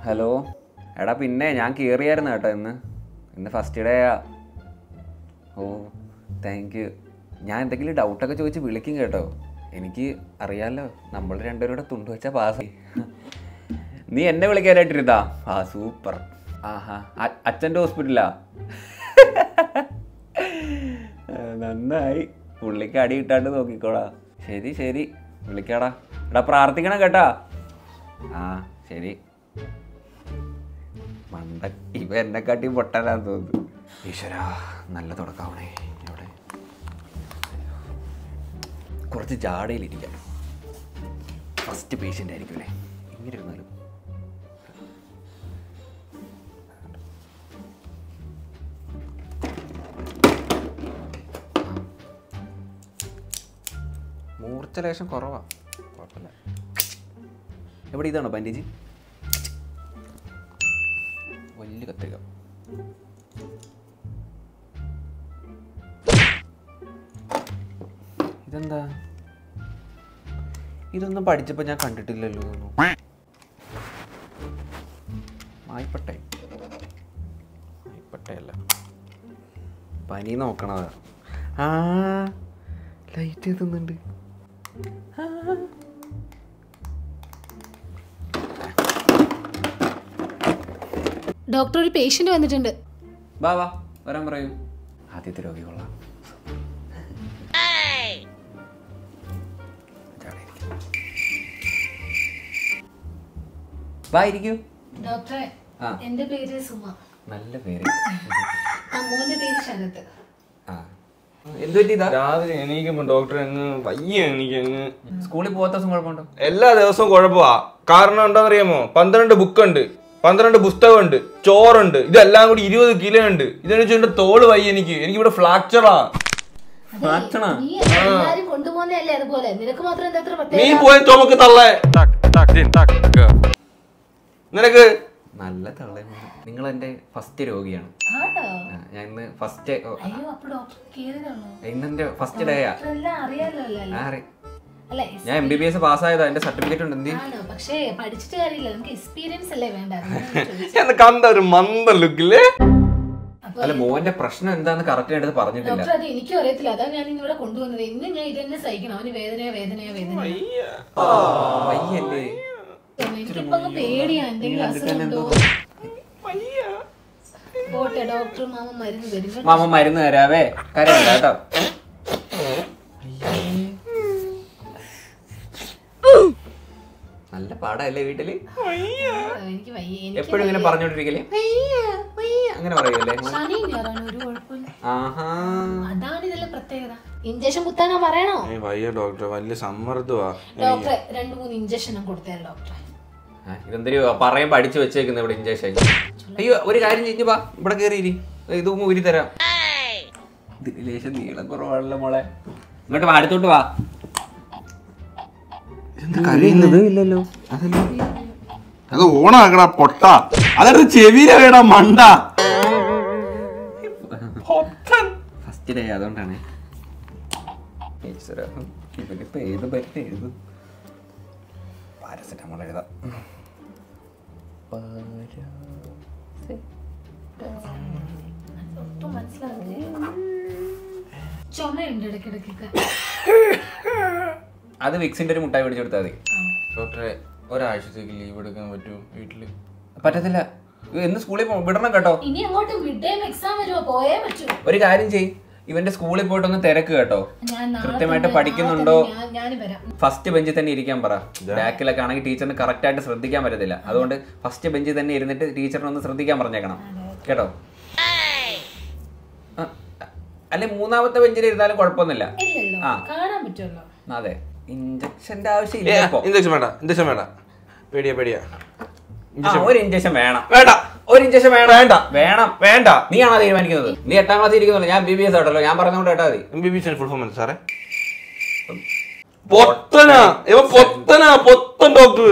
Hello എടാ പിന്നെ ഞാൻ കയറിയായിരുന്നു കേട്ടോ ഇന്ന് ഇന്ന് ഫസ്റ്റ് ഡേയാ ഓ താങ്ക് യു ഞാൻ എന്തെങ്കിലും ഡൗട്ടൊക്കെ ചോദിച്ച് വിളിക്കും കേട്ടോ എനിക്ക് അറിയാലോ നമ്മൾ രണ്ടുപേരും കൂടെ തുണ്ടു വെച്ചാൽ പാസ്സായി നീ എന്നെ വിളിക്കാനായിട്ടിരുന്നാ ആ സൂപ്പർ ആഹാ അ- അച്ഛൻ്റെ ഹോസ്പിറ്റലാ നന്നായി പുള്ളിക്ക് അടി കിട്ടാണ്ട് നോക്കിക്കോടാ ശരി ശരി വിളിക്കാടാ എടാ പ്രാർത്ഥിക്കണം കേട്ടാ ആ ശരി മണ്ടൻ ഇവ എന്നെക്കാട്ടി പൊട്ടനാന്ന് തോന്നുന്നു ഈശ്വരാ നല്ല തുടക്കാവണേ എവിടെ കുറച്ച് ജാടയിലിരിക്കാം ഫസ്റ്റ് പേഷ്യൻ്റ് ആയിരിക്കും അല്ലേ ഇങ്ങനെ ഇരുന്നാലും മൂർച്ച ലേശം കുറവാ കുഴപ്പമില്ല എവിടെ ഇതാണോ ബാൻഡേജ് വലിയ കത്രിക ഇതെന്താ ഇതൊന്നും പഠിച്ചപ്പോൾ ഞാൻ കണ്ടിട്ടില്ലല്ലോ ഇതൊന്നും. മായിപ്പട്ടെ മായിപ്പട്ടയല്ല പനി നോക്കണതാ ആ ലൈറ്റ് എത്തുന്നുണ്ട് ഡോക്ടർ ഒരു പേഷ്യന്റ് വന്നിട്ടുണ്ട് വാ വാ വരാൻ പറയൂ ആദ്യത്തെ രോഗി കൊള്ളാം ഇതാണ് ഇരിക്ക്. വാ ഇരിക്കൂ ഡോക്ടറെ ആ. എന്റെ പേര് സുമ നല്ല പേര് അമ്മോന്റെ പേര് ശരത് ആ എന്ത് പറ്റി ഇതാ രാവിലെ എണീക്കുമ്പോ ഡോക്ടർ അങ്ങ് വയ്യ എനിക്ക് അങ്ങ് സ്കൂളിൽ പോകാത്ത ദിവസം കുഴപ്പമുണ്ടോ എല്ലാ ദിവസവും കുഴപ്പമാ കാരണം എന്താണെന്നറിയാമോ പന്ത്രണ്ട് ബുക്കുണ്ട് പന്ത്രണ്ട് പുസ്തകമുണ്ട് ചോറുണ്ട് ഇതെല്ലാം കൂടി ഇരുപത് കിലോ ഉണ്ട് ഇതെന്ന് വെച്ചാൽ തോള് വയ്യ എനിക്ക് എനിക്ക് ഇവിടെ ഫ്രാക്ചറാ ഫ്രാക്ഷണാ നീ എല്ലാരും കൊണ്ടുപോകുന്നതല്ലേ അതുപോലെ നിനക്ക് മാത്രം എന്താ അത്ര നീ പ്രത്യേക പോയ ചുമക്ക് തള്ളേ നിനക്ക് നല്ല തള്ളയാണ് നിങ്ങൾ എൻ്റെ ഫസ്റ്റ് രോഗിയാണ് ആണോ ആ, ഞാൻ ഇന്ന് ഫസ്റ്റ് അയ്യോ അപ്പൊ ഡോക്ടർ കേറിയതാണോ ഇന്നെൻ്റെ ഫസ്റ്റ് ഡേയാ എല്ലാം അറിയാലോ അല്ലേ ആ അറി അല്ലെ ഞാൻ എം ബി ബി എസ് പാസ്സായതാ എൻ്റെ സർട്ടിഫിക്കറ്റ് ഉണ്ട് എന്തി ആണോ പക്ഷേ പഠിച്ചിട്ട് കാര്യമില്ല നമുക്ക് എക്സ്പീരിയൻസ് അല്ലേ വേണ്ട അതുകൊണ്ടാ ഞാൻ ചോദിച്ചത്. എന്ന് കണ്ട ഒരു മന്ദ ലുക്കില്ലേ അപ്പൊ അല്ല മോന്റെ പ്രശ്നം എന്താന്ന് കറക്റ്റ് ആയിട്ട് പറഞ്ഞിട്ടില്ല ഡോക്ടർ അത് എനിക്കും അറിയത്തില്ല അതാ ഞാൻ ഇന്നിവിടെ കൊണ്ടുവന്നത് ഇന്ന് ഞാൻ ഇതന്നെ സഹിക്കണം അവന് വേദനയോ വേദനയോ വേദന വയ്യല്ലേ എനിക്കിപ്പോ അങ്ങ് പേടിയാ എന്തെങ്കിലും അസുഖം ഉണ്ടോ പോട്ടെ ഡോക്ടർ മാമ മരുന്ന് തരും കേട്ടോ. മാമ മരുന്ന് തരാവേ കരയണ്ട കേട്ടോ നല്ല പാടല്ലേ വീട്ടില് എനിക്ക് വയ്യ എനിക്ക് എപ്പോഴും ഇങ്ങനെ പറഞ്ഞോണ്ടിരിക്കല് അങ്ങനെ പറയൂല്ലേ ശനി ഞായറാണ് ഒരു കുഴപ്പമില്ല ആഹാ അതാണ് ഇതിലെ പ്രത്യേകത ഇഞ്ചക്ഷൻ കുത്താനാ പറയണോ വയ്യ ഡോക്ടർ വലിയ സമ്മർദ്ദമാ ഡോക്ടറെ രണ്ട് മൂന്ന് ഇഞ്ചക്ഷനും കൊടുത്തേരാ ഡോക്ടറെ ആ, ഇതെന്തൊരു പറയും പഠിച്ചു വെച്ചേക്കുന്ന ഇവിടെ ഇഞ്ചക്ഷൻ അയ്യോ ഒരു കാര്യം ചെയ്ഞ്ഞു വാ ഇവിടെ കയറിയിരി ഇത് ഊരി തരാം ഇതിന് ലേശം നീളം കുറവാണല്ലോ മോളെ ഇങ്ങോട്ട് വാ അടുത്തോട്ട് വാ ഇല്ലല്ലോ അത് ഓണാക്കടാ പൊട്ട അതെടുത്ത് ചെവിയില വേടാ മണ്ട ഫസ്റ്റ് ഡേ അതുകൊണ്ടാണ് ഈശ്വരാ, ഇവനിപ്പോ ഏത് മരുന്ന് എഴുതും പാരസെറ്റമോൾ എഴുതാം ഒട്ടും മനസ്സിലാവില്ലേ ചുമയുണ്ട് ഇടയ്ക്കിടയ്ക്കൊക്കെ അത് വിക്സിന്റെ ഒരു മുട്ടായി പിടിച്ചു കൊടുത്താൽ മതി ഡോക്ടറെ ഒരാഴ്ചത്തേക്ക് ലീവ് എടുക്കാൻ പറ്റുമോ വീട്ടില് പറ്റത്തില്ല ഇത് എന്ന് സ്കൂളിൽ പോ- വിടണം കേട്ടോ ഇനി അങ്ങോട്ട് മിഡ് ടൈം എക്സാം വരുമോ പോയേ പറ്റൂ ഒരു കാര്യം ചെയ് ഇവന്റെ സ്കൂളിൽ പോയിട്ടൊന്ന് തിരക്ക് കേട്ടോ ഞാൻ നാളെ കൃത്യമായിട്ട് തന്നെ- പഠിക്കുന്നുണ്ടോ നാളെ തന്നെ ഞാൻ- ഞാൻ വരാം ഫസ്റ്റ് ബെഞ്ചിൽ തന്നെ ഇരിക്കാൻ പറ ബാക്കിലൊക്കെ ആണെങ്കിൽ ടീച്ചറിന് കറക്റ്റ് ആയിട്ട് ശ്രദ്ധിക്കാൻ പറ്റത്തില്ല അതുകൊണ്ട് ഫസ്റ്റ് ബെഞ്ചിൽ തന്നെ ഇരുന്നിട്ട് ടീച്ചറിനെ ഒന്ന് ശ്രദ്ധിക്കാൻ പറഞ്ഞേക്കണം കേട്ടോ ആ, അല്ലെ മൂന്നാമത്തെ ബെഞ്ചിൽ ഇരുന്നാലും കുഴപ്പമൊന്നുമില്ല ഇല്ലല്ലോ ആ. കാണാൻ പറ്റുമല്ലോ അതെ ഇഞ്ചക്ഷന്റെ ആവശ്യമില്ല ഇപ്പോ ഇഞ്ചക്ഷൻ വേണ്ട ഇഞ്ചക്ഷൻ വേണ്ട പേടിയാ പേടിയാ ആ, ഒരു ഇഞ്ചക്ഷൻ വേണം വേണ്ട ഒരു ഇഞ്ചക്ഷൻ വേണം വേണ്ട. വേണം വേണ്ട നീയാണോ തീരുമാനിക്കുന്നത് നീ എട്ടാം ക്ലാസ് ഇരിക്കുന്നുള്ളൂ ഞാൻ ബി ബി എസ് ആയിട്ടല്ലോ ഞാൻ പറഞ്ഞുകൊണ്ട് കേട്ടാ മതി M B B full form സാറേ പൊത്തനാ ഇവ പൊത്തനാ പൊത്തൻ ഡോക്ടർ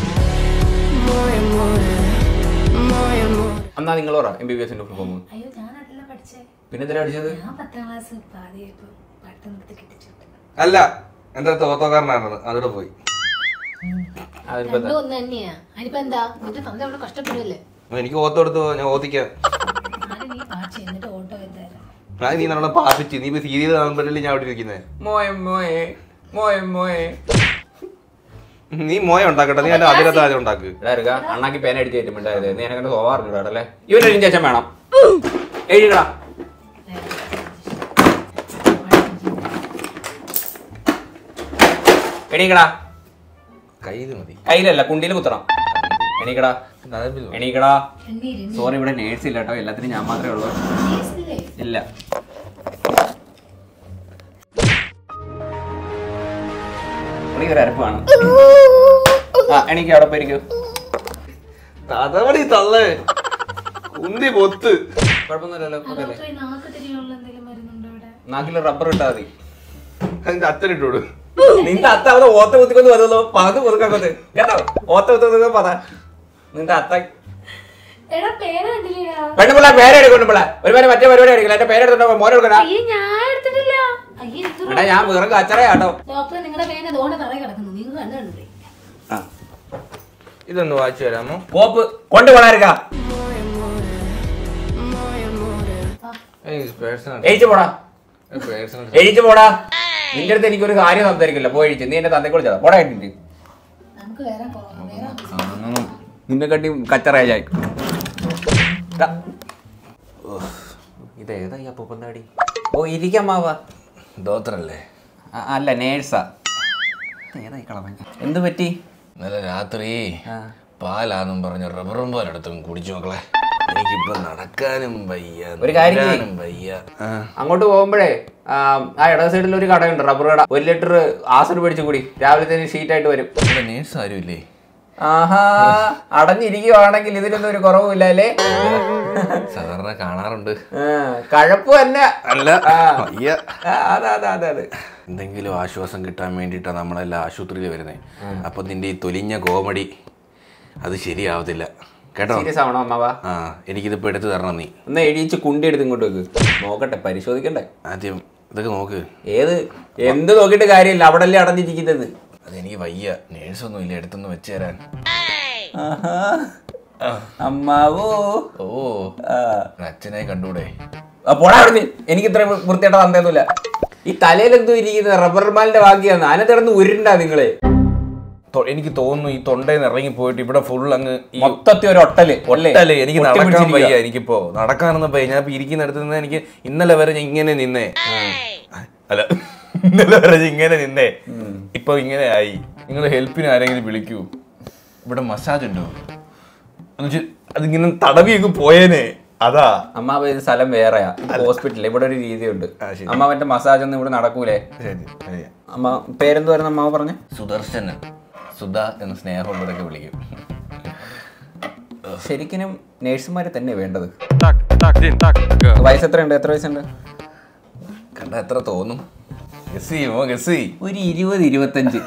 എന്നാ നിങ്ങൾ പറ എം ബി ബി എസിന്റെ ഫുൾ ഫോം അയ്യോ ഞാൻ അതെല്ലാം പഠിച്ചേ പിന്നെ എന്തിനാ അടിച്ചത് ഞാൻ പത്താം ക്ലാസ് പാതിയായപ്പോ പഠിത്തം നിർത്തി കിട്ടിച്ചു അല്ല എന്റെ തോത്തോക്കാരനായിരുന്നു അതോടെ പോയി അതിനിപ്പോ രണ്ടും ഒന്ന് തന്നെയാ അതിനിപ്പോ എന്താ നിന്റെ തന്ത അവിടെ കഷ്ടപ്പെടില്ലേ എനിക്ക് ഓത്ത കൊടുത്തു ഞാൻ ഓത്തിക്കാം ആരും നീ പാച്ച് എന്നിട്ട് ഓട്ടോ എത്താൻ ഞാൻ നീ നല്ലോണം പാപ്പിച്ച് നീ ഇപ്പൊ സീരിയൽ കാണുമ്പോഴല്ലേ ഞാൻ അവിടെ ഇരിക്കുന്നത് മോയെ മോയെ മോയെ മോയെ നീ മോയ ഉണ്ടാക്കട്ടെ നീ എന്റെ അതിരത്ത് ആദ്യം ഉണ്ടാക്ക് എടാ ഇറുക, അണ്ണാക്കി പേന അടിച്ച് കയറ്റുമ്പോണ്ടായത് നീ എന്നെ കണ്ട് പോവാറുണ്ട് അല്ലേ ഇവൻ എഴുതി ശേഷം വേണം എഴുതിക്കടാ എണീക്കടാ കയ്യിൽ മതി കയ്യിലല്ല കുണ്ടിയിൽ കുത്തണം എണീക്കടാ അതപ്പിൽ എണീക്കടാ എണ്ണീര് സോറി ഇവിടെ നേഴ്സ് ഇല്ല കേട്ടോ എല്ലാത്തിനും ഞാൻ മാത്രമേ ഉള്ളൂ എണ്ണീര് ഇല്ല പുള്ളി ഒരു അരപ്പാണ് ആ എണീക്ക് അവിടെ പോയിരിക്കൂ തതവടി തള്ളേ ഉന്തി പൊത്ത് കുഴപ്പമൊന്നുമില്ലല്ലോ കുഴപ്പമില്ലേ ഡോക്ടറെ നാക്ക് തിരിയുള്ള എന്തെങ്കിലും മരുന്നുണ്ടോ ഇവിടെ നാക്കിൽ റബ്ബർ ഇട്ടാ മതി അതിന്റെ അച്ഛനിട്ടോട് നിന്റെ അത്ത അവിടെ ഓത്ത കുത്തിക്കൊണ്ട് വരുമല്ലോ പകുതി കൊടുക്കാക്കത് കേട്ടോ ഓത്ത കുത്തിക്കൊണ്ട് പറ നിന്റെ അത്ത എടാ പേന കണ്ടില്ലേടാ പെണ്ണുപിള്ള പേരെടുക്കുന്നു പിള്ള ഒരു പേര് മറ്റേ പരിപാടി അടിക്കില്ല എന്റെ പേരെടുത്തോ മോനെ എടുക്കണ അയ്യേ ഞാൻ എടുത്തിട്ടില്ല അയ്യേ ഇത് എടാ ഞാൻ വെറും കച്ചറയാട്ടോ ഡോക്ടറെ നിങ്ങളുടെ പേന ഇതുകൊണ്ട് തറ കിടക്കുന്നു നിങ്ങൾ കണ്ടു കണ്ടില്ലേ ഇതൊന്ന് വായിച്ചു തരാമോ കോപ്പ് കൊണ്ടുപോകാനിരിക്ക പേഴ്സണൽ എഴുതി പോടാ പേഴ്സണൽ എഴുതി പോടാ നിന്റെ അടുത്ത് എനിക്കൊരു കാര്യം സംസാരിക്കില്ല പോയി എഴുതി നീ എന്റെ തന്തേ കുളിച്ചാ പോടാ എഴുതി നമുക്ക് വേറെ കൊ- വേറെ നിന്നെ കട്ടി കച്ചറയായി ഇതേതാ ഈ അപ്പൂപ്പന്താടി ഓ ഇരിക്കമ്മാവ ഡോക്ടറല്ലേ അല്ല നേഴ്സാ ഏതായി കളവൻ എന്ത് പറ്റി ഇന്നലെ രാത്രി ആ. പാലാന്നും പറഞ്ഞ റബ്ബറും പാലെടുത്തും കുടിച്ചു മക്കളെ എനിക്കിപ്പോ നടക്കാനും വയ്യ ഒരു കാര്യം ചെയ്യ്. നിൽക്കാനും വയ്യ അങ്ങോട്ട് പോകുമ്പോഴേ ആ ആ ഇട സൈഡിൽ ഒരു കടയുണ്ട് റബ്ബർ കട ഒരു ലിറ്റർ ആസിഡ് പിടിച്ചു കൂടി രാവിലെ തന്നെ ഷീറ്റ് ആയിട്ട് വരും ഇവിടെ നേഴ്സ് ആരും ഇല്ലേ ആഹാ അടഞ്ഞിരിക്കുവാണെങ്കിൽ ഇതിനൊന്നും ഒരു കുറവുമില്ല അല്ലേ സാധാരണ കാണാറുണ്ട് ആ, കഴപ്പ് തന്നെ അല്ല ആ. വയ്യ ആ, അതെ അതെ അതെ അതെ എന്തെങ്കിലും ആശ്വാസം കിട്ടാൻ വേണ്ടിയിട്ടാണ് നമ്മളെല്ലാം ആശുപത്രിയിൽ വരുന്നത് അപ്പൊ നിന്റെ ഈ തൊലിഞ്ഞ കോമഡി അത് ശരിയാവത്തില്ല കേട്ടോ സീരിയസ് ആവണോ അമ്മാവ ആ എനിക്കിതിപ്പോ എടുത്തു തരണം നീ ഒന്ന് എഴുതിച്ച് കുണ്ടി എടുത്ത് ഇങ്ങോട്ട് വെക്ക് നോക്കട്ടെ പരിശോധിക്കണ്ടേ ആദ്യം ഇതൊക്കെ നോക്ക് ഏത് എന്ത് നോക്കിയിട്ട് കാര്യമില്ല അവിടെ അല്ലേ അടഞ്ഞിരിക്കുന്നത് അതെനിക്ക് വയ്യ നേഴ്സൊന്നും ഇല്ല എടുത്തൊന്ന് വെച്ച് തരാൻ ആഹാ. അമ്മാവോ ഓ ആ. ഒരു അച്ഛനായി കണ്ടൂടെ ആ, പോടാ അവിടുന്ന് എനിക്ക് ഇത്ര വൃത്തിയായിട്ട തന്തയൊന്നുമില്ല ഈ തലയിൽ എന്തോ ഇരിക്കുന്നത് റബ്ബർ മാലിന്റെ ബാക്കിയാണ് അതിനകത്ത് കിടന്ന് ഉരുണ്ടാ നിങ്ങള് തൊ- എനിക്ക് തോന്നുന്നു ഈ തൊണ്ടയിൽ നിന്ന് ഇറങ്ങി പോയിട്ട് ഇവിടെ ഫുൾ അങ്ങ് ഈ മൊത്തത്തിൽ ഒരു ഒട്ടല് അല്ലേ? ഒട്ടല് എനിക്ക് ഒട്ടി നടക്കാൻ പിടിച്ചിരിക്കുക. വയ്യ എനിക്കിപ്പോ നടക്കാനൊന്നും വയ്യ ഞാൻ ഇപ്പൊ ഇരിക്കുന്നിടത്ത് നിന്ന് എനിക്ക് ഇന്നലെ വരെ ഞാൻ ഇങ്ങനെ നിന്നേ അല്ല ഇന്നലെ വരെ ഞാൻ ഇങ്ങനെ നിന്നേ ഇപ്പൊ ഇങ്ങനെ ആയി നിങ്ങൾ ഹെൽപ്പിന് ആരെങ്കിലും വിളിക്കൂ ഇവിടെ മസാജ് ഉണ്ടോ എന്നുവെച്ച് അതിങ്ങനെ തടവി അങ്ങ് പോയേനെ അതാ അമ്മാവ ഇത് സ്ഥലം വേറെയാ ഹോസ്പിറ്റലിൽ ഇവിടെ ഒരു രീതിയുണ്ട് ആ, ശരി. അമ്മാവന്റെ മസാജ് ഒന്നും ഇവിടെ നടക്കൂലേ ശരി ശരി. അമ്മ പേരെന്ത് വരുന്ന അമ്മാവ പറഞ്ഞ സുദർശനൻ സുധ എന്ന് സ്നേഹമുള്ളവരൊക്കെ വിളിക്കും ശരിക്കും നേഴ്സുമാരെ തന്നെ വേണ്ടത് വയസ്സ് എത്രയുണ്ട് എത്ര വയസ്സുണ്ട് കണ്ട എത്ര തോന്നും ഗസ് ചെയ്യുമോ ഗസ് ചെയ് ഒരു ഇരുപത് ഇരുപത്തഞ്ച്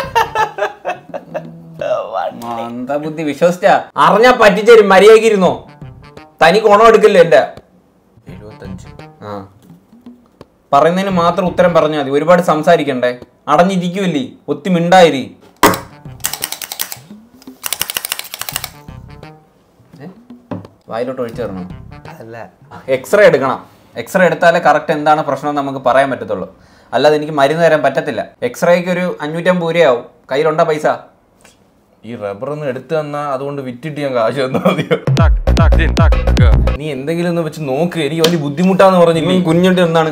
മന്ദബുദ്ധി വിശ്വസിച്ച അറിഞ്ഞാ പറ്റിച്ചേരും മര്യാദക്കിരുന്നോ തനി ഗുണം എടുക്കില്ല എന്റെ എഴുപത്തഞ്ച് ആ പറയുന്നതിന് മാത്രം ഉത്തരം പറഞ്ഞാൽ മതി ഒരുപാട് സംസാരിക്കണ്ടേ അടഞ്ഞിരിക്കുമല്ലേ ഒത്തി മിണ്ടായിരി ഏ? വായിലോട്ട് ഒഴിച്ചു തരണം അല്ല എക്സ്റേ എടുക്കണം എക്സ്റേ എടുത്താലേ കറക്റ്റ് എന്താണ് പ്രശ്നം എന്ന് നമുക്ക് പറയാൻ പറ്റത്തുള്ളൂ അല്ലാതെ എനിക്ക് മരുന്ന് തരാൻ പറ്റത്തില്ല എക്സ്റേക്ക് ഒരു അഞ്ഞൂറ്റമ്പത് രൂപയാവും കയ്യിലുണ്ടോ പൈസ ഈ റബ്ബർ ഒന്ന് എടുത്തു തന്നാ അതുകൊണ്ട് വിറ്റിട്ട് ഞാൻ കാശ് തന്നാ മതിയോ നീ എന്തെങ്കിലും ഒന്ന് വെച്ച് നോക്ക് എനിക്ക് വലിയ ബുദ്ധിമുട്ടാന്ന് പറഞ്ഞില്ലേ നീ കുഞ്ഞുണ്ട് എന്താണ്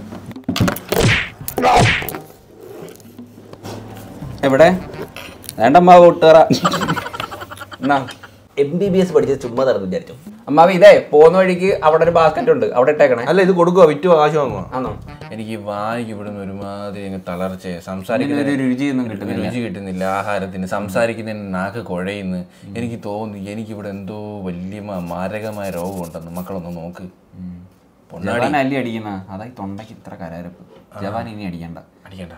എവിടെ വേണ്ടമ്മാവ് കൂട്ടുകാറ എന്നാ എം ബി ബി എസ് പഠിച്ചത് ചുമ്മാ തറന്ന് വിചാരിച്ചു അമ്മാവ് ഇതേ പോകുന്ന വഴിക്ക് അവിടെ ഒരു ബാസ്ക്കറ്റ് ഉണ്ട് അവിടെ ഇട്ടേക്കണേ അല്ല ഇത് കൊടുക്കുക വിറ്റ് കാശ് വാങ്ങുക ആണോ എനിക്ക് ഈ വായിക്ക് ഇവിടുന്ന് ഒരുമാതിരി അങ്ങ് തളർച്ച ഇതിന് സംസാരിക്കുന്ന ഒരു രുചിയൊന്നും കിട്ടുന്നില്ല രുചി കിട്ടുന്നില്ല ആഹാരത്തിന് സംസാരിക്കുന്നതിന് നാക്ക് കുഴയുന്നു എനിക്ക് തോന്നി എനിക്കിവിടെ എന്തോ വലിയ മ- മാരകമായ രോഗമുണ്ടെന്ന് മക്കളൊന്ന് നോക്ക് പൊന്നാടി ജവാൻ അല്ലി അടിക്കുന്ന അതായി തൊണ്ടയ്ക്ക് ഇത്ര കരാരപ്പ് ജവാൻ ഇനി അടിക്കണ്ട അടിക്കണ്ട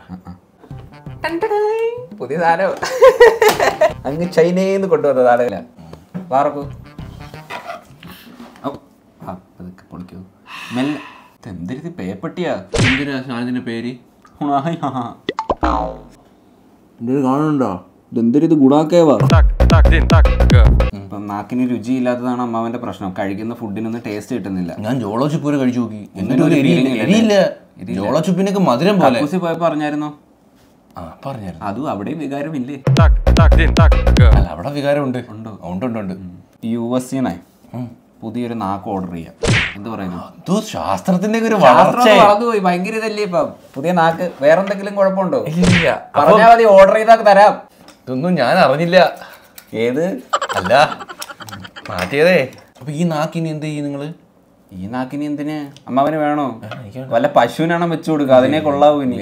പുതിയ സാധനം അങ്ങ് ചൈനയിൽ കൊണ്ടുവന്ന സാധനമില്ല വാറക്കൂ ഔ, ആ, പതുക്കെ പൊളിക്കൂ മെല്ലെ എന്തിരുത് പേപ്പട്ടിയാ എന്തിനാ സാധനത്തിന്റെ പേര് ഉണായി, ആ. ഇത് കാണുന്നുണ്ടോ ഇതെന്തൊരു ഇത് ഗുണാക്കേവാ ഇപ്പം നാക്കിന് രുചിയില്ലാത്തതാണ് അമ്മാവന്റെ പ്രശ്നം കഴിക്കുന്ന ഫുഡിനൊന്നും ടേസ്റ്റ് കിട്ടുന്നില്ല ഞാൻ ജോളോ ചുപ്പൂര് കഴിച്ചു നോക്കി എന്നിട്ട് എന്നിട്ട് ഒരു ഒരു എരിയില്ല feeling എരിയില്ല എരിയില്ല. ജോളോ ചുപ്പിനൊക്കെ മധുരം പോലെ കക്കൂസി പോയപ്പോ പറഞ്ഞായിരുന്നോ ആ പറഞ്ഞായിരുന്നു അതും അവിടെയും വികാരമില്ലേ അല്ല അവിടെ വികാരമുണ്ട് ഉണ്ട് ഉണ്ട് ഉണ്ട് ഉണ്ട് യു എസ് സിനെ പുതിയൊരു നാക്ക് ഓർഡർ ചെയ്യാം എന്ത് പറയുന്നു എന്തോ ശാസ്ത്രത്തിന്റെ ഒക്കെ ഒരു ശാസ്ത്രം വളർച്ച വളർന്നുപോയി ഭയങ്കര ഇതല്ലേ ഇപ്പൊ പുതിയ നാക്ക് വേറെന്തെങ്കിലും കുഴപ്പമുണ്ടോ ഇല്ല പറഞ്ഞാൽ മതി ഓർഡർ ചെയ്താൽ തരാം ഇതൊന്നും ഞാൻ അറിഞ്ഞില്ല ഏത് അല്ല മാറ്റിയതേ അപ്പൊ ഈ നാക്കിനി എന്ത് ചെയ്യും നിങ്ങള് ഈ നാക്കിനി എന്തിന് അമ്മാവന് വേണോ വല്ല പശുവിനാണോ വെച്ചു കൊടുക്കുക അതിനെ കൊള്ളാവൂ ഇനി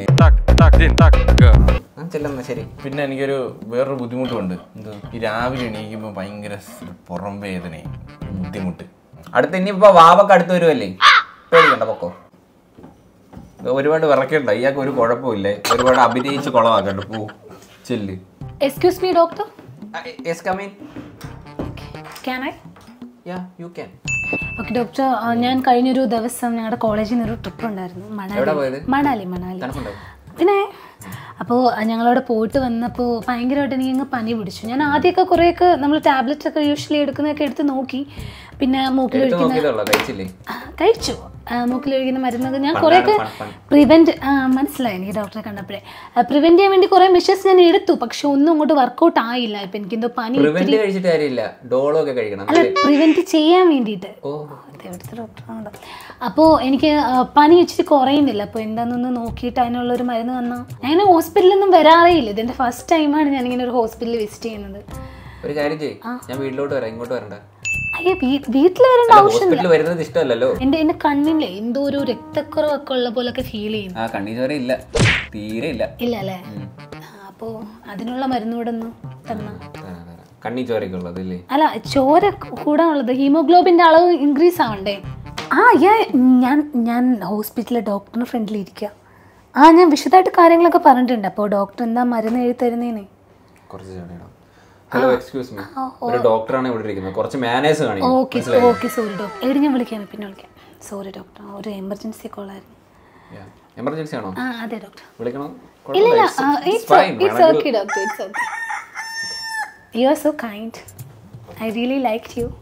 ആ, ചെല്ലുന്ന ശരി പിന്നെ എനിക്കൊരു വേറൊരു ബുദ്ധിമുട്ടുണ്ട് ഈ രാവിലെ എണീക്കുമ്പോൾ ഭയങ്കര സ് പുറം വേദനയും ബുദ്ധിമുട്ട് അടുത്ത് ഇനിയിപ്പോ വാവൊക്കെ അടുത്ത് വരുമല്ലേ പേടിക്കണ്ട പൊക്കോ ഇത് ഒരുപാട് വിറക്കണ്ട ഇയാൾക്ക് ഒരു കുഴപ്പമില്ലേ ഒരുപാട് അഭിനയിച്ച് കുളമാക്കണ്ട പോ ചെല്ല് excuse me doctor yes come in can I yeah you can okay doctor ഞാൻ കഴിഞ്ഞൊരു ദിവസം ഞങ്ങളുടെ കോളേജിൽ നിന്ന് ഒരു ട്രിപ്പ് ഉണ്ടായിരുന്നു എവിടെ പോയത്? മണാലി മണാലി മണാലി തണുപ്പുണ്ടോ പിന്നെ അപ്പോൾ ഞങ്ങളവിടെ പോയിട്ട് വന്നപ്പോൾ ഭയങ്കരമായിട്ട് എനിക്ക് അങ്ങ് പനി പിടിച്ചു ഞാൻ ആദ്യമൊക്കെ കുറേയൊക്കെ നമ്മൾ ടാബ്ലറ്റ് ഒക്കെ യൂഷ്വലി എടുക്കുന്നതൊക്കെ എടുത്ത് നോക്കി പിന്നെ മൂക്കിലൊഴിക്കുന്ന നോക്കിയതുള്ളൂ കഴിച്ചില്ലേ ആ, കഴിച്ചു ആ, മൂക്കിലൊഴിക്കുന്ന മരുന്നൊക്കെ ഞാൻ കുറേയൊക്കെ പ്രിവെന്റ് മനസ്സിലായി എനിക്ക് ഡോക്ടറെ കണ്ടപ്പോഴേ പ്രിവെന്റ് ചെയ്യാൻ വേണ്ടി കുറേ മെഷേഴ്സ് ഞാൻ എടുത്തു പക്ഷെ ഒന്നും അങ്ങോട്ട് വർക്കൗട്ട് ആയില്ല ഇപ്പം എനിക്കെന്തോ പനി പ്രിവെന്റ് കഴിച്ചിട്ട് കാര്യമില്ല ഡോളോ ഒക്കെ കഴിക്കണം അല്ല പ്രിവെന്റ് ചെയ്യാൻ വേണ്ടിയിട്ട് ഓ അത് എവിടുത്തെ ഡോക്ടറാണ് അപ്പോൾ എനിക്ക് ആ, പനി ഇച്ചിരി കുറയുന്നില്ല അപ്പോൾ എന്താണെന്നൊന്ന് നോക്കിയിട്ട് അതിനുള്ള ഒരു മരുന്ന് തന്നാ ഞാൻ ഹോസ്പിറ്റലിൽ നിന്നും വരാറേ ഇല്ല ഇതെൻ്റെ ഫസ്റ്റ് ടൈമാണ് ഞാൻ ഇങ്ങനെ ഒരു ഹോസ്പിറ്റലിൽ വിസിറ്റ് ചെയ്യുന്നത് ഒരു കാര്യം ചെയ്യ് ഞാൻ വീട്ടിലോട്ട് വരാം ഇങ്ങോട്ട് വരണ്ട അയ്യോ വീട്ടിൽ വരേണ്ട ആവശ്യമില്ല ഹോസ്പിറ്റലിൽ വരുന്നത് ഇഷ്ടമല്ലല്ലോ എൻ്റെ എൻ്റെ കണ്ണിലെ എന്തോ ഒരു രക്തക്കുറവൊക്കെ ഉള്ള പോലൊക്കെ ഫീൽ ചെയ്യുന്നു ആ കണ്ണീ ചോര ഇല്ല തീരെ ഇല്ല ഇല്ല അല്ലേ അപ്പോൾ അതിനുള്ള മരുന്ന് കൂടെ ഒന്ന് തന്നാ തരാം, തരാം. കണ്ണീ ചോരയൊക്കെ ഉള്ളത് അല്ലേ അല്ല ചോര കൂടാനുള്ളത് ഹീമോഗ്ലോബിൻ്റെ അളവ് ഇൻക്രീസ് ആവണ്ടേ ആ യാ ഞാൻ ഞാൻ ഹോസ്പിറ്റലിലെ ഡോക്ടറിന് ഫ്രണ്ടിൽ ഇരിക്കുക ആ ഞാൻ വിശദമായിട്ട് കാര്യങ്ങളൊക്കെ പറഞ്ഞിട്ടുണ്ട് അപ്പോൾ ഡോക്ടർ എന്താ മരുന്ന് എഴുതി തരുന്നേനെ കുറച്ച് ചോരയിടാം ഹലോ എക്സ്ക്യൂസ് മീ ഒരു ഡോക്ടറാണ് ഇവിടെ ഇരിക്കുന്നത് കുറച്ച് മാനേഴ്സ് കാണിക്കും ഓക്കെ ഓക്കെ സോറി ഡോക്ടർ എവിടെ ഞാൻ വിളിക്കാം പിന്നെ വിളിക്കാം സോറി ഡോക്ടർ ഒരു എമർജൻസി കോളായിരുന്നു എമർജൻസി ആണോ ആ അതെ ഡോക്ടർ വിളിക്കണോ ഇല്ല ഇല്ല കുഴപ്പമില്ല. It's- it's it's fine. It's വേണമെങ്കിൽ- okay doctor it's okay you are so kind I really like you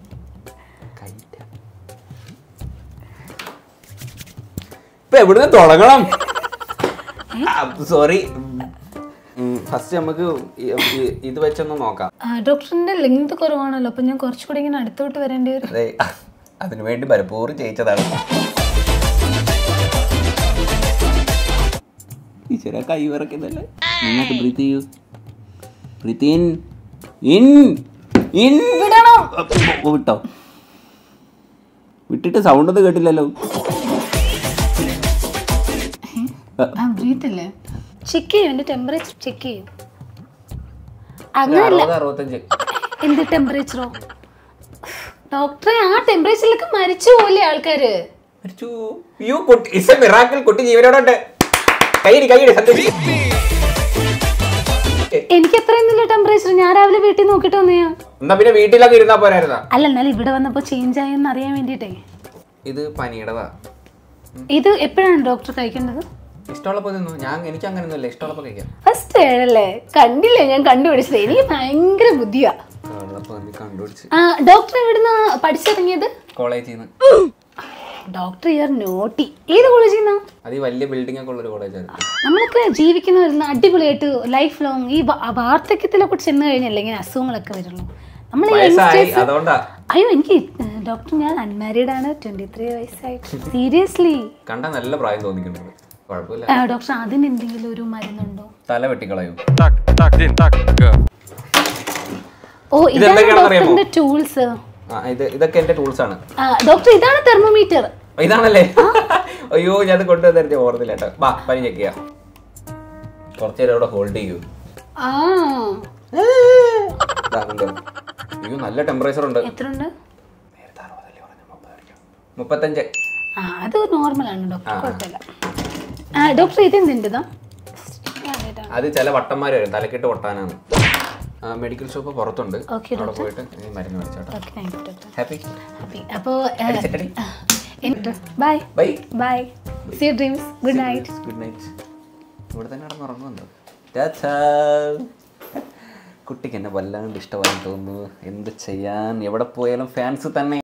ഇപ്പൊ എവിടുന്ന് തുടങ്ങണം സോറി ഫസ്റ്റ് നമുക്ക് ഈ- ഈ- ഇത് വെച്ചൊന്ന് നോക്കാം ഡോക്ടറിന്റെ ലെങ്ത് കുറവാണല്ലോ അപ്പം ഞാൻ കുറച്ചുകൂടി ഇങ്ങനെ അടുത്തോട്ട് വരേണ്ടി വരും അതെ അതിനു വേണ്ടി പലപ്പോഴും ചെയ്യിച്ചതാണ് ഈശ്വര കൈ വിറക്കുന്നല്ലേ നന്നായിട്ട് ബ്രീത്ത് ചെയ്യൂ ബ്രീത്ത് ഇൻ ഇൻ ഇൻ വിടണോ വിട്ടോ വിട്ടിട്ട് സൗണ്ട് ഒന്നും കേട്ടില്ലല്ലോ ആ ബ്രീത്ത് അല്ലേ ചെക്ക് ചെയ്യും എൻ്റെ ടെമ്പറേച്ചർ ചെക്ക് ചെയ്യും അങ്ങനല്ല അറുപത് അറുപത്തഞ്ച് എന്ത് ടെമ്പറേച്ചറോ ഡോക്ടറെ ആ ടെമ്പറേച്ചറിലൊക്കെ മരിച്ചു പോലെ ആൾക്കാര് മരിച്ചു. അയ്യോ കുട്ടി ഇസ് എ മിറാക്കിൾ കുട്ടി ജീവനോടുണ്ട് കൈയിടി കൈയിടി സന്തോഷി എനിക്ക് എത്രയൊന്നുമില്ല ടെമ്പറേച്ചർ ഞാൻ രാവിലെ വീട്ടിൽ നോക്കിട്ട് വന്നെയാ എന്നാ പിന്നെ വീട്ടിലൊക്കെ ഇരുന്നാ പോരായിരുന്നാ അല്ല എന്നാലും ഇവിടെ വന്നപ്പോൾ ചേഞ്ച് ആയെന്ന് അറിയാൻ വേണ്ടിയിട്ടേ ഇത് പനിയുടേതാ ഇത് എപ്പോഴാണ് ഡോക്ടർ കഴിക്കേണ്ടത് ഇഷ്ടമുള്ളപ്പോ തിന്നു ഞാൻ എനിക്ക് അങ്ങനെയൊന്നുമില്ല ഇഷ്ടമുള്ളപ്പോ കഴിക്കാം ഫസ്റ്റ് ഏഴല്ലേ കണ്ടില്ലേ ഞാൻ കണ്ടുപിടിച്ചത് എനിക്ക് ഭയങ്കര ബുദ്ധിയാ കാണുന്നപ്പോ നീ കണ്ടുപിടിച്ച് ആ, ഡോക്ടർ എവിടുന്ന പഠിച്ചിറങ്ങിയത് കോളേജിൽ നിന്ന് ഡോക്ടർ ഇയർ നോട്ടി ഏത് കോളേജിൽ നിന്നാ അത് ഈ വലിയ ബിൽഡിംഗ് ഒക്കെ ഉള്ളൊരു കോളേജായിരുന്നു നമ്മളൊക്കെ ജീവിക്കുന്നവരുന്ന അടിപൊളിയായിട്ട് ലൈഫ് ലോങ് ഈ വ- വാർദ്ധക്യത്തിലൊക്കെ ചെന്ന് കഴിഞ്ഞല്ലേ ഇങ്ങനെ അസുഖങ്ങളൊക്കെ വരുള്ളൂ നമ്മൾ ഈ വയസ്സായി youngsters- അതുകൊണ്ടാ അയ്യോ എനിക്ക് ഡോക്ടർ ഞാൻ അൺമാരീഡ് ആണ് ട്വന്റി ത്രീ വയസ്സായിട്ട് സീരിയസ്ലി കണ്ട നല്ല പ്രായം തോന്നിക്കുന്നുണ്ട് കുഴപ്പമില്ല ഡോക്ടർ അതിന് എന്തെങ്കിലും ഒരു മരുന്നുണ്ടോ തല വെട്ടിക്കളയും ഓ ഇതാണ് ഇതെന്തൊക്കെയാണെന്ന് അറിയാമോ? ഡോക്ടറിന്റെ ടൂൾസ് ആ ഇത് ഇതൊക്കെ എന്റെ ടൂൾസ് ആണ് ഡോക്ടർ ഇതാണ് തെർമോമീറ്റർ അപ്പൊ ഇതാണല്ലേ അയ്യോ ഞാൻ അത് കൊണ്ടുവന്നിട്ട് ഓർത്തില്ല കേട്ടോ വാ പനി ചെക്ക് ചെയ്യാം കുറച്ചു നേരം ഇവിടെ ഹോൾഡ് ചെയ്യൂ ആ ദാ കൊണ്ടുവന്നു. അയ്യോ നല്ല ടെമ്പറേച്ചർ ഉണ്ട് എത്ര ഉണ്ട് മുപ്പത്തഞ്ച് ആ അത് നോർമലാണ് ഡോക്ടർ കുഴപ്പമില്ല ആ ഡോക്ടർ ഇതെന്തിൻ്റെതാ അത് ചില വട്ടന്മാർ വരും തലക്കിട്ട് പൊട്ടാനാണ് മെഡിക്കൽ ഷോപ്പ് പുറത്തുണ്ട് Okay, അവിടെ പോയിട്ട് ഈ മരുന്ന് മേടിച്ചോട്ടോ okay thank you doctor happy happy അപ്പോൾ അടിച്ചിട്ടടി. Bye bye bye see dreams good night good night ഇവിടെ തന്നെ നടന്ന് ഉറങ്ങുന്നുണ്ടോ കുട്ടിക്ക് എന്നെ വല്ലാണ്ട് ഇഷ്ടമാണെന്ന് തോന്നുന്നു എന്ത് ചെയ്യാൻ എവിടെ പോയാലും ഫാൻസ് തന്നെ